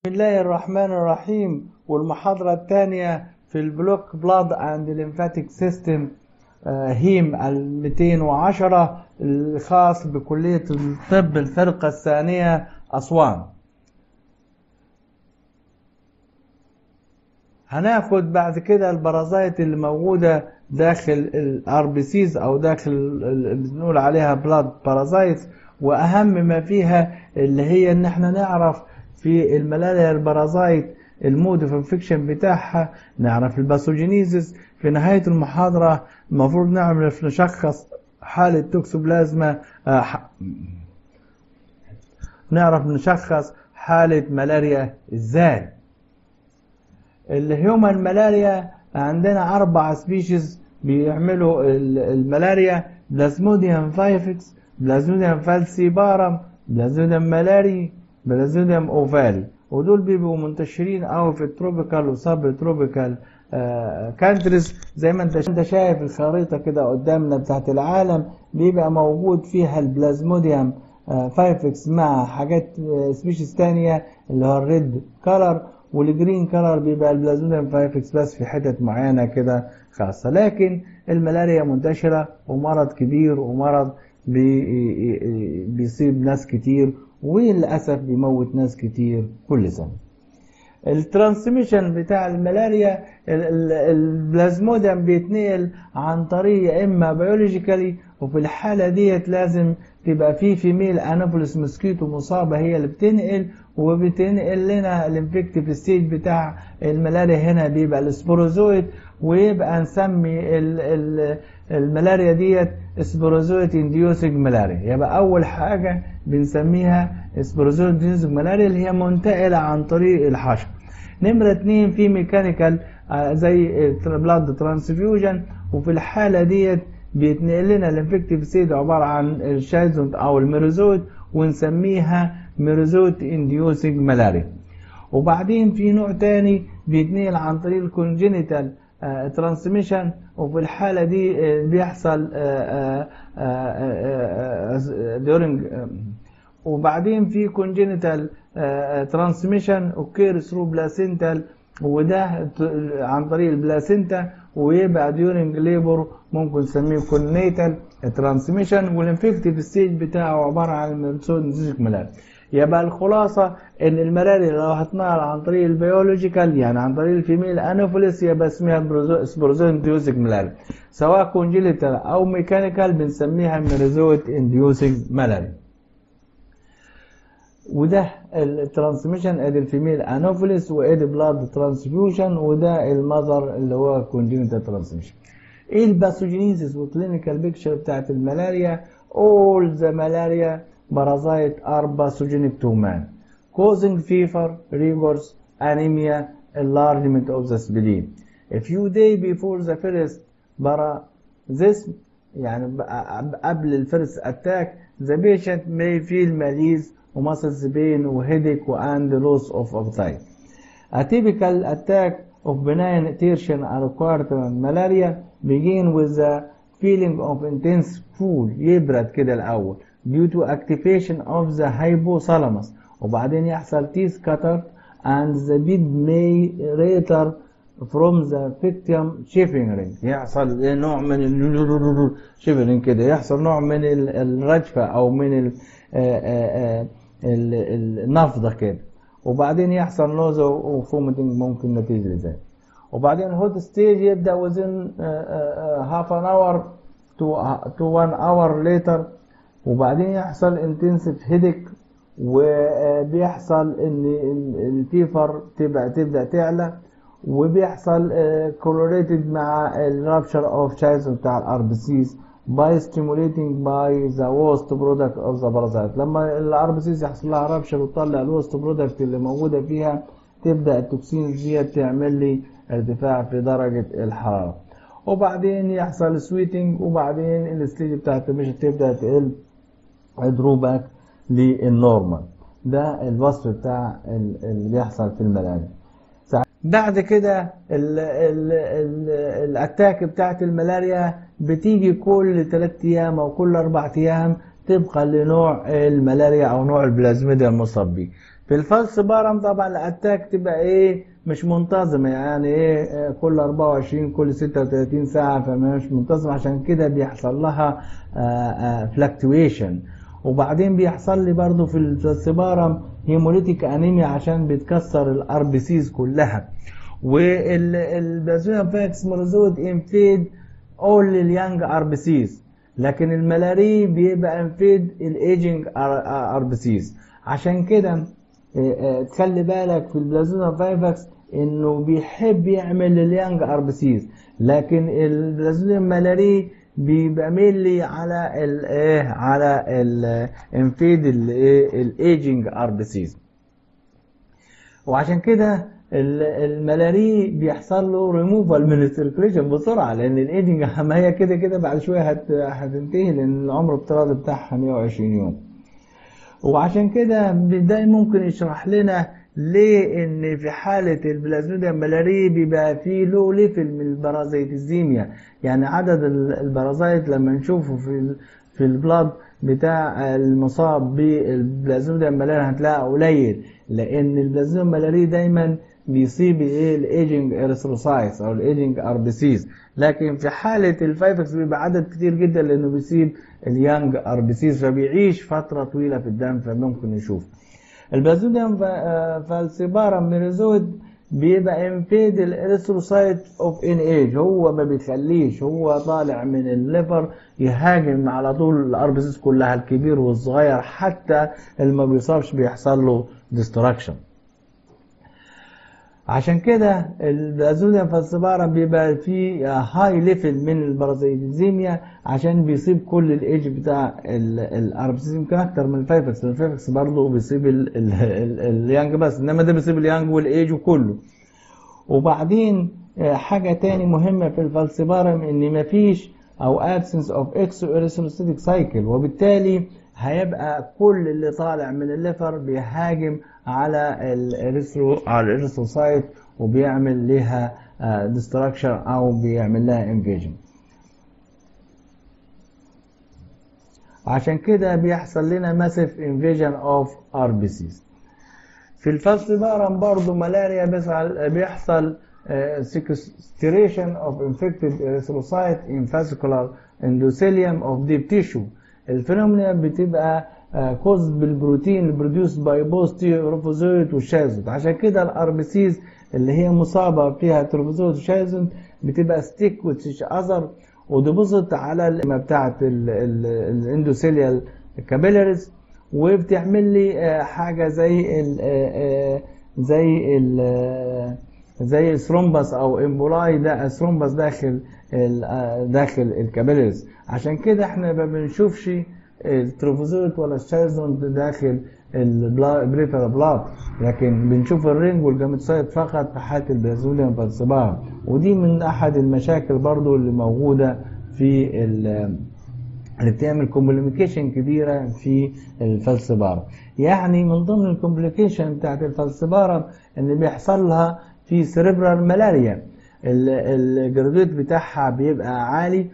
بسم الله الرحمن الرحيم والمحاضرة الثانية في البلوك بلاد اند ليمفاتيك سيستم هيم ال 210 الخاص بكلية الطب الفرقة الثانية أسوان هناخد بعد كده البرازيت اللي موجودة داخل الار بي سيز او داخل اللي بنقول عليها بلاد بارازايت واهم ما فيها اللي هي ان احنا نعرف في الملاريا البارازايت المود اوف انفكشن بتاعها نعرف الباثوجينيزيس في نهاية المحاضرة المفروض نعرف نشخص حالة توكسوبلازما نعرف نشخص حالة ملاريا ازاي الهيومن ملاريا عندنا أربع سبيشيز بيعملوا الملاريا بلازموديوم فايفكس بلازموديوم فالسيبارم بلازموديوم ملاري بلازموديوم اوفالي ودول بيبقوا منتشرين قوي في التروبيكال وسب تروبيكال كانتريز زي ما انت شايف الخريطة كده قدامنا بتاعت العالم بيبقى موجود فيها البلازموديوم فايفكس مع حاجات سبيشيز تانية اللي هو الريد كلر والجرين كلر بيبقى البلازموديوم فايفكس بس في حتت معينة كده خاصة لكن الملاريا منتشرة ومرض كبير ومرض بي بيصيب ناس كتير وللأسف بيموت ناس كتير كل سنة الترانسميشن بتاع الملاريا البلازموديوم بيتنقل عن طريق يا اما بيولوجيكالي وفي الحالة ديت لازم تبقى في فيميل انوفلس موسكيتو مصابة هي اللي بتنقل وبتنقل لنا الانفكتيف ستيج بتاع الملاريا هنا بيبقى السبوروزويد ويبقى نسمي ال ال الملاريا ديت سبوروزويد انديوسنج ملاريا يبقى اول حاجة بنسميها سبوروزويد انديوسنج ملاريا اللي هي منتقلة عن طريق الحشر نمرة اتنين في ميكانيكال زي بلاد ترانسفيوجن وفي الحالة ديت بيتنقل لنا الانفكتيف ستيج عبارة عن الشايزونت او الميروزويد ونسميها ميروزوت انديوسنج ملاريا وبعدين في نوع تاني بيتنقل عن طريق الكونجينيتال ترانسميشن وفي الحالة دي بيحصل دورنج وبعدين في كونجينيتال ترانسميشن اوكير ثرو بلاسنتال وده عن طريق البلاسنتا ويبقى ديورنج ليبر ممكن نسميه كونيتال ترانسميشن والانفكتيف ستيج بتاعه عباره عن الميرسود ملاريا يبقى الخلاصة ان الملاريا لو هتنقل عن طريق البيولوجيكال يعني عن طريق الفيميل انوفيلس يبقى اسمها سبروزوت انديوسنج ملاريا سواء كونجيليتال او ميكانيكال بنسميها ميرزوت انديوسنج ملاريا وده الترانسميشن ادي الفيميل انوفيلس وادي بلاد ترانسفيوجن وده المذر اللي هو كونجينيتال ترانسميشن ايه الباثوجينيسيس والكلينيكال بيكتشر بتاعت الملاريا all the malaria parasite are pathogenic to man causing fever rigors anemia enlargement of the spleen a few days before the first paroxysm يعني قبل الفيرست اتاك the patient may feel malaise ومسلز pain وheadache and loss of appetite a typical attack of benign tertian or quaternary malaria begin with the feeling of intense full يبرد كده الأول due to activation of the hypothalamus وبعدين يحصل teeth cutter and the bed may return from the victim shivering يحصل نوع من shivering كده يحصل نوع من الرجفة أو من النفضة كده وبعدين يحصل نوزة وفومتنج ممكن نتيجة لذلك وبعدين هوت ستيج يبدا وزن هاف ان اور تو 1 اور ليتر وبعدين يحصل انتنسيف هيدك وبيحصل ان الفيفر تبقى تبدا تعلى وبيحصل كولوريتد مع الرابشر اوف شايز بتاع الار بي سيز باي ستيموليتنج باي ذا ووست برودكت اوف ذا بارازايت لما الار بي سيز يحصل لها رابشر وتطلع الوست برودكت اللي موجوده فيها تبدا التوكسين دي تعمل لي ارتفاع في درجة الحرارة وبعدين يحصل سويتنج وبعدين الستيج بتاعت مش تبدأ تقل دروباك للنورمال ده الوصف بتاع اللي بيحصل في الملاريا بعد كده الاتاك بتاعت الملاريا بتيجي كل 3 ايام او كل 4 ايام طبقا لنوع الملاريا او نوع البلازميديا المصاب بيه في الفالس بارم طبعا الاتاك تبقى ايه مش منتظمه يعني ايه آه، كل 24 كل 36 ساعه فمش منتظمه عشان كده بيحصل لها فلكتويشن وبعدين بيحصل لي برضو في الفالسبارم هيموليتيك انيميا عشان بيتكسر الار بي سيز كلها والبازونا فاكس مرزود انفيد اول اليانج ار بي سيز لكن الملاري بيبقى انفيد الايجنج ار بي سيز عشان كده آه، آه، تخلي بالك في البلازونا فايفاكس انه بيحب يعمل اليانج ار بي سيز لكن البلازونا ملاري بيبقى ميلي على الايه على الانفيد الايجنج ار بي سيز وعشان كده ال- الملاري بيحصل له ريموفال من السيركليشن بسرعه لان الايدنج ما هي كده كده بعد شويه هت- هتنتهي لان العمر الافتراضي بتاعها 120 يوم وعشان كده ده ممكن يشرح لنا ليه ان في حالة البلازموديوم ملاري بيبقى فيه لو ليفل من البرازيتيزيميا يعني عدد ال- البرازيت لما نشوفه في ال في البلاد بتاع المصاب بالبلازموديوم ملاري هتلاقيه قليل لان البلازموديوم ملاري دايما بيصيب ايه الايجنج اريثروسايتس او الايجنج اربسيس لكن في حاله الفايفكس بيبقى عدد كتير جدا لانه بيصيب اليانج اربسيس فبيعيش فتره طويله في الدم فممكن نشوف البلازموديوم فالسيبارم ميريزود بيبقى انفيد الاريثروسايت اوف ان ايج هو ما بيخليش هو طالع من الليفر يهاجم على طول الاربسيس كلها الكبير والصغير حتى اللي ما بيصابش بيحصل له ديستراكشن عشان كده البازوديوم فالسبارة بيبقى فيه هاي ليفل من البرازيتيزيميا عشان بيصيب كل الايج بتاع الاربسيس يمكن اكتر من الفايفكس الفايفكس برضه بيصيب ال- ال- ال- اليانج بس انما ده بيصيب اليانج والايج وكله وبعدين آه، حاجة تاني مهمة في الفالسيبارم ان مفيش او absence of exoerythrocytic cycle وبالتالي هيبقى كل اللي طالع من الليفر بيهاجم على الاريثرو على الاريثروسايت وبيعمل لها ديستراكشن او بيعمل لها انفيجن عشان كده بيحصل لنا ماسيف انفيجن اوف ار بي سيز في الفالسيبارم برضه ملاريا بيحصل بيحصل sequestration of infected erythrocyte in fascicular endothelium of deep tissue الفينومينا بتبقى كوز بالبروتين بروديوس باي بوست تروفوزويد والشازوت عشان كده الار بي سيز اللي هي مصابه فيها تروفوزويد وشازوت بتبقى ستيك وتش اذر وديبوزيت على القمه بتاعه الاندوثيليال كابيلاريز وبتعمل لي آه، حاجه زي ال آه، آه، زي ال آه، زي ثرومبس او امبولاي ده ثرومبس داخل ال- آه، داخل الكابيلاريز عشان كده احنا ما بنشوفش التروفوزويت ولا الشايزون داخل البريفرال بلاد لكن بنشوف الرينج والجاميتسايت فقط في حاله البازوليوم فالسبار ودي من احد المشاكل برضو اللي موجوده في ال- اللي بتعمل كومبليكيشن كبيره في الفلسبارة يعني من ضمن الكومبليكيشن بتاعت الفلسبارة ان بيحصل لها في سيريبرال ملاريا الجراديوت بتاعها بيبقى عالي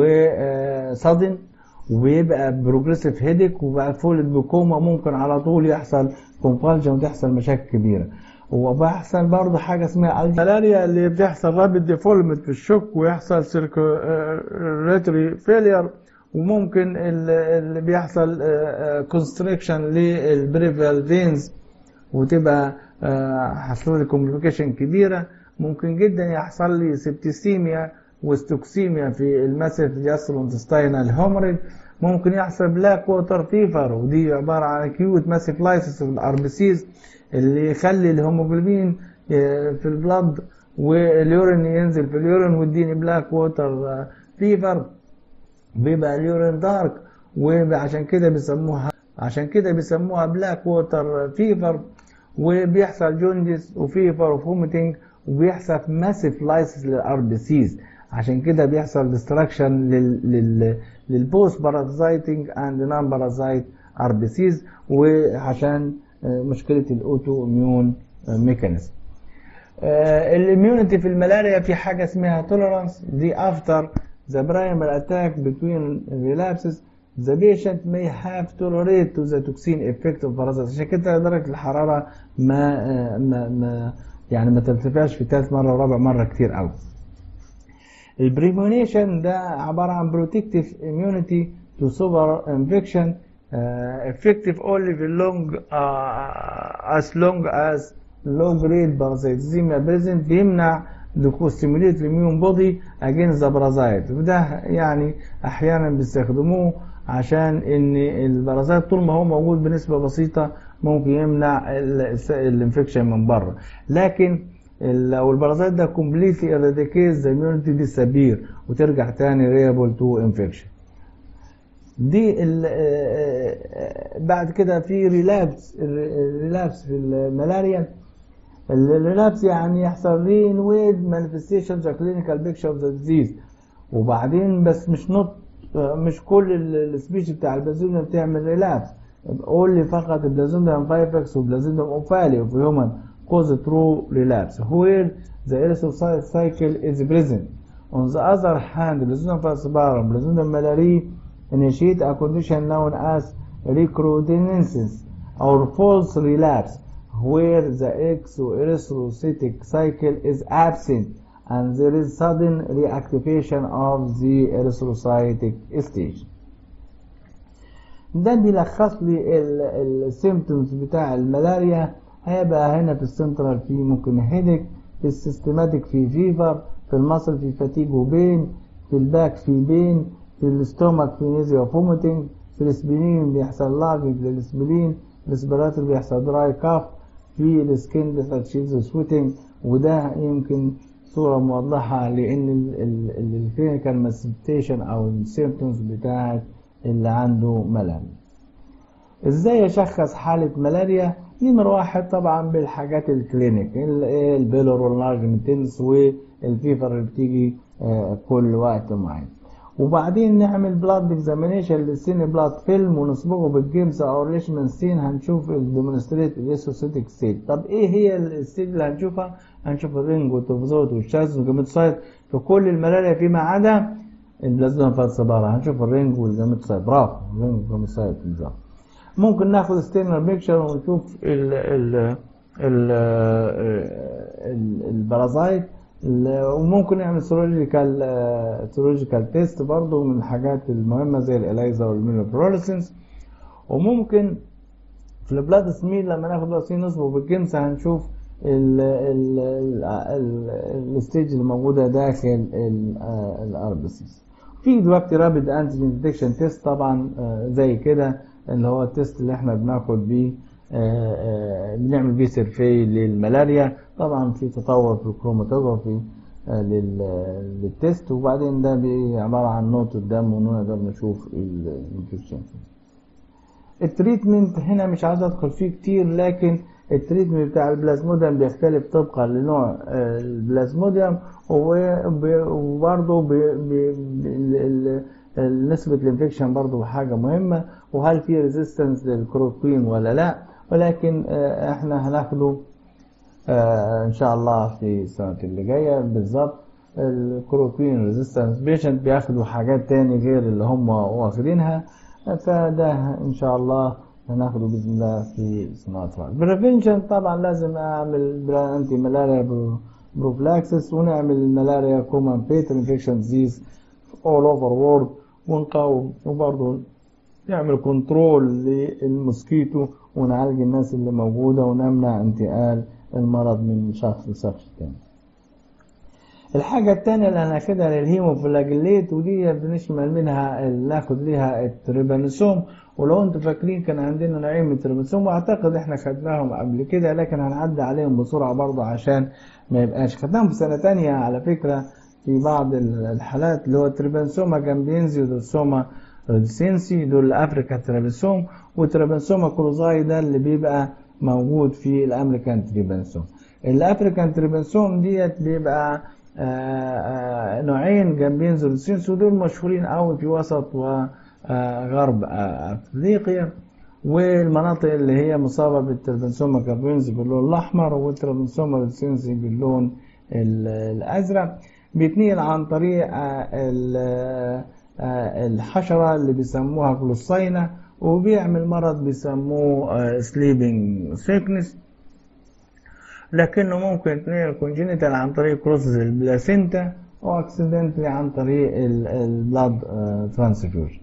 وصدن وبيبقى بروجريسيف هيدك وبقى فولد بكوما ممكن على طول يحصل كومبالجن وتحصل مشاكل كبيره وبيحصل برضه حاجه اسمها الملاريا اللي بتحصل رابid ديفولمنت في الشوك ويحصل سيركوريتري فيلير وممكن ال- اللي بيحصل كونستريكشن للبريفيال فينز وتبقى آه، حصل لي كومبليكيشن كبيره ممكن جدا يحصل لي سبتيسيميا وستوكسيميا في الماسيف جاسترونتستاينال هومريج ممكن يحصل بلاك ووتر فيفر ودي عباره عن اكيوت ماسيف لايسيس في الار بي سيز اللي يخلي الهيموجلوبين آه، في البلد واليورين ينزل في اليورين ويديني بلاك ووتر فيفر بيبقى اليورين دارك وعشان كده بيسموها عشان كده بيسموها بلاك ووتر فيفر وبيحصل جوندس وفيفر وفوميتنج وبيحصل ماسيف لايسيس للار بي سيز عشان كده بيحصل ديستراكشن لل لل للبوست بارازايتنج اند نون بارازايت ار بي سيز وعشان آه، مشكله الاوتو اميون ميكانيزم الاميونيتي في الملاريا في حاجه اسمها توليرانس دي افتر ذا برايمري اتاك بتوين relapses the patient may have tolerate to the toxin effect of parasites عشان كده درجة الحرارة ما ما, ما يعني ما ترتفعش في ثالث مرة ورابع مرة كتير قوي البريمونيشن ده عبارة عن protective immunity to super infection uh, effective only for long uh, as long as low grade parasitism present بيمنع دخول stimulate immune body against the parasite وده يعني احيانا بيستخدموه عشان ان البرازيت طول ما هو موجود بنسبة بسيطة ممكن يمنع الانفكشن من بره لكن لو البرازيت ده completely eradicates the immunity disappear وترجع تاني reliable to infection دي بعد كده في ريلابس الريلابس في الملاريا الريلابس يعني يحصل رين ويد مانيفستيشنز كلينيكال بيكتشر اوف ذا ديزيز وبعدين بس مش نوت مش كل السبيش بتاع البلازيديوم بتعمل ريلابس قول لي فقط البلازيديوم فايفكس وبلازيديوم اوفالي وفي هيومن cause true relapse where the erythrocyte cycle is present. On the other hand, Plasmodium falciparum, Plasmodium malariae initiate a condition known as recrudescence or false relapse where the exoerythrocytic cycle is absent and there is sudden reactivation of the erythrocytic stage. ده بيلخص لي السيمتومز بتاع الملاريا هيبقى هنا في السنترال في ممكن هيدك في السيستماتيك في فيفر في المصل في فاتيج وبين في الباك في بين في الاستومك في نيزيا وفوميتنج في الاسبلين بيحصل لارجنج للاسبلين الاسبراتور بيحصل دراي كاف في السكين بيحصل شيلز سويتنج وده يمكن صورة موضحة لأن الكلينيكال مانيفستيشن أو السيمتومز بتاعت اللي عنده ملاريا. ازاي اشخص حالة ملاريا؟ نمرة واحد طبعا بالحاجات الكلينيك البيلور واللارجمنتنس والفيفر اللي بتيجي كل وقت معين وبعدين نعمل بلاد اكزامينيشن للسين بلاد فيلم ونصبغه بالجيمس او ريشمان سين هنشوف الديمونستريت الاسوسيتيك ستيت طب ايه هي الستيت اللي هنشوفها هنشوف الرينج والتوفزوت والشاز والجاميتسايت في كل الملاريا فيما عدا البلازما فالسبارة هنشوف الرينج والجاميتسايت برافو الرينج والجاميتسايت بالظبط ممكن ناخد ستينر بيكشر ونشوف ال ال ال البرازايت وممكن نعمل سيرولوجيكال سيرولوجيكال تيست برضه من الحاجات المهمه زي الاليزا والميلوبروليسنس وممكن في البلاد سميل لما ناخد بلاسين نصبغ بالجنس هنشوف الستيج اللي موجوده داخل الاربسيس في دلوقتي رابيد انتيجين ديتكشن تيست طبعا زي كده اللي هو التيست اللي احنا بناخد بيه بنعمل بيه سيرفي للملاريا طبعا في تطور في الكروماتوجرافي للتيست وبعدين ده عبارة عن نقطة الدم ونقدر نشوف الانفكشن التريتمنت هنا مش عايز ادخل فيه كتير لكن التريتمنت بتاع البلازموديوم بيختلف طبقا لنوع البلازموديوم وبرضه نسبة الانفكشن برضه حاجة مهمة وهل في ريزيستنس للكروكوين ولا لا ولكن احنا هناخده ان شاء الله في السنة اللي جاية بالظبط الكروكوين ريزيستنس بيشنت بياخدوا حاجات تاني غير اللي هم واخدينها فده ان شاء الله هناخده باذن الله في صناعة الوقت بريفنشن طبعا لازم اعمل انتي ملاريا بروفلاكسس ونعمل الملاريا كومن بيتر انفكشن ديزيز اول اوفر وورد ونقاوم وبرضه نعمل كنترول للموسكيتو ونعالج الناس اللي موجودة ونمنع انتقال المرض من شخص لشخص تاني الحاجة التانية اللي هناخدها للهيموفلاجيليت ودي بنشمل منها ناخد ليها التريبانسوم ولو انتوا فاكرين كان عندنا نوعين من التريبانسوم واعتقد احنا خدناهم قبل كده لكن هنعدي عليهم بسرعة برضه عشان ما يبقاش خدناهم في سنة تانية على فكرة في بعض الحالات اللي هو التريبانسوما جامبينزي ودرسوما ريدسينسي دول الافريكا تريبانسوم وتريبانسوما كروزاي ده اللي بيبقى موجود في الامريكان تريبانسوم الافريكان تريبانسوم ديت بيبقى آآ آآ نوعين جامبينزي وريدسينسي ودول مشهورين قوي في وسط وغرب افريقيا والمناطق اللي هي مصابة بالتربنسوما كابينزي باللون الأحمر والتربنسوما ريدسينسي باللون الأزرق بيتنقل عن طريق آه، الحشرة اللي بيسموها كلوسينا وبيعمل مرض بيسموه سليبنج سيكنس لكنه ممكن يتنقل كونجينيتال عن طريق كروسز البلاسينتا او اكسيدنتلي عن طريق البلاد ترانسفيوجن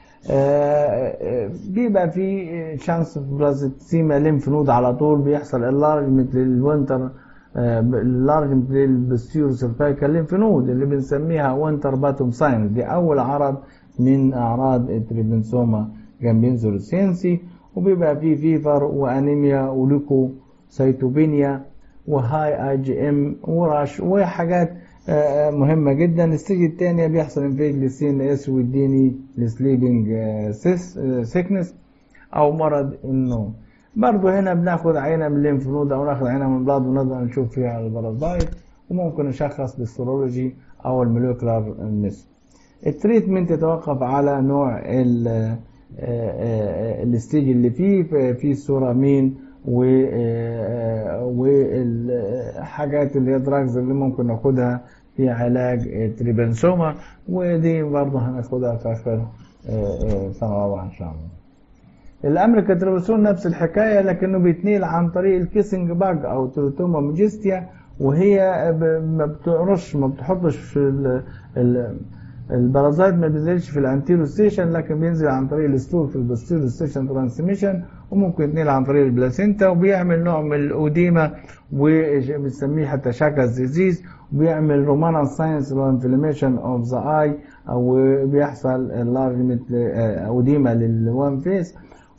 بيبقى في شانس بلازيتسيما ليمف نود على طول بيحصل اللارجمنت للوينتر اللارجمنت للبستيور سيرفايكال ليمف نود اللي بنسميها وينتر باتوم ساين دي اول عرض من اعراض التريبنسوما جامبينزولوسينسي وبيبقى فيه فيفر وانيميا وليكو سيتوبينيا وهاي اي جي ام ورش وحاجات آه، مهمة جدا الستيج الثانية بيحصل انفيج للسي ان اس ويديني السليبنج سيكنس او مرض النوم برضه هنا بناخد عينة من الليمف نود او ناخد عينة من بلاد ونقدر نشوف فيها البارازايت وممكن نشخص بالسيرولوجي او الموليكولار ميثود التريتمنت يتوقف على نوع ال- آه، آه، الستيج اللي فيه في- في سورامين و آه، والحاجات اللي هي دراجز اللي ممكن ناخدها في علاج التريبنسوما ودي برضه هناخدها في اخر آه، آه، سنه رابعه ان شاء الله. الامريكا تريبنسون نفس الحكايه لكنه بيتنقل عن طريق الكيسنج باج او تروتوما ميجستيا وهي ب- ما بتقرش ما بتحطش في ال- ال- البارازايت ما بينزلش في الانتيرو ستيشن لكن بينزل عن طريق الستول في البوستيرو ستيشن ترانسميشن وممكن يتنقل عن طريق البلاسينتا وبيعمل نوع من الاوديما وبنسميه حتى شاكاز ديزيز وبيعمل رومانا ساينس اللي هو انفلاميشن اوف ذا اي او بيحصل لارجمنت اوديما للوان فيس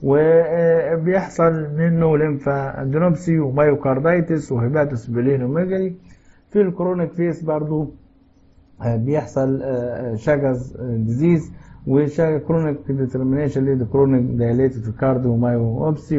وبيحصل منه ليمفادينوبسي ومايوكاردايتس وهيباتوس بلينوميجالي في الكرونيك فيس برضو آه، بيحصل شاجز ديزيز وكرونيك ديترمينيشن ليه كرونيك دايليتد كارديو مايوبسي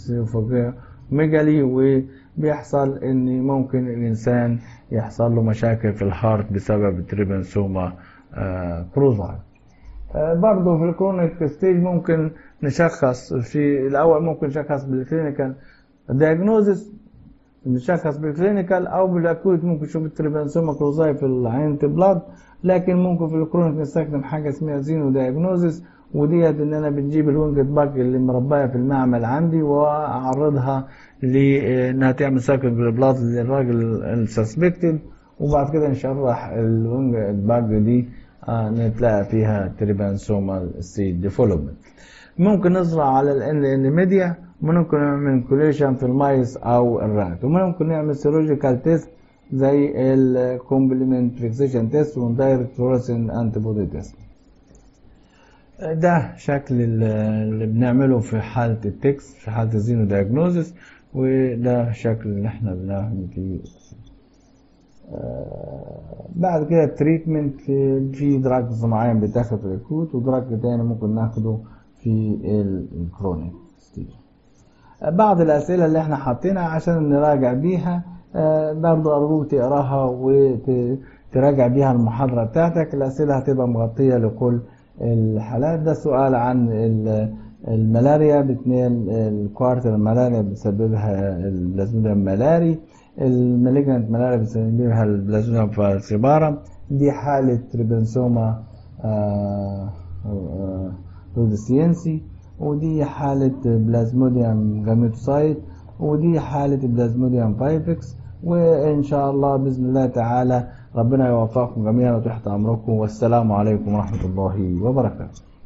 وميجالي وبيحصل ان ممكن الانسان يحصل له مشاكل في الهارت بسبب التريبنسوما كروزاي برضه في الكرونيك ستيج ممكن نشخص في الاول ممكن نشخص بالكلينيكال دايجنوزس نشخص بالكلينيكال او بالاكوت ممكن نشوف التريبانسوما كروزاي في العين بلاد لكن ممكن في الكرونيك نستخدم حاجه اسمها زينو دايجنوزس وديت ان انا بنجيب الوينجت باج اللي مربيه في المعمل عندي واعرضها لانها تعمل سايكل بالبلاد للراجل السسبكتد وبعد كده نشرح الوينجت باج دي آه، نتلاقى فيها تريبانسوما سيد ديفلوبمنت ممكن نزرع على الان ان ميديا وممكن نعمل انكوليشن في المايس او الرات وممكن نعمل سيرولوجيكال تيست زي الكومبلمنت فيكسيشن تيست والدايركت فلورسين انتي بودي تيست ده شكل ال- اللي بنعمله في حالة التكس في حالة الزينو دايجنوزس وده شكل اللي احنا بنعمل فيه آه، بعد كده التريتمنت في في دراجز معين بيتاخد في الاكوت ودراج تاني ممكن ناخده في الكرونيك ستيج بعض الأسئلة اللي احنا حاطينها عشان نراجع بيها آه، برضو أرجوك تقراها وتراجع بيها المحاضرة بتاعتك الأسئلة هتبقى مغطية لكل الحالات ده سؤال عن ال- الملاريا بتنين الكوارتر الملاريا بتسببها البلازموديوم ملاري المالجنت ملاريا بتسببها البلازموديوم فالسيبارا دي حالة تريبنسوما آه، آه، رودسينسي ودي حالة بلازموديوم جاميتوسايت ودي حالة بلازموديوم بايفكس وإن شاء الله بإذن الله تعالى ربنا يوفقكم جميعا وتحت أمركم والسلام عليكم ورحمة الله وبركاته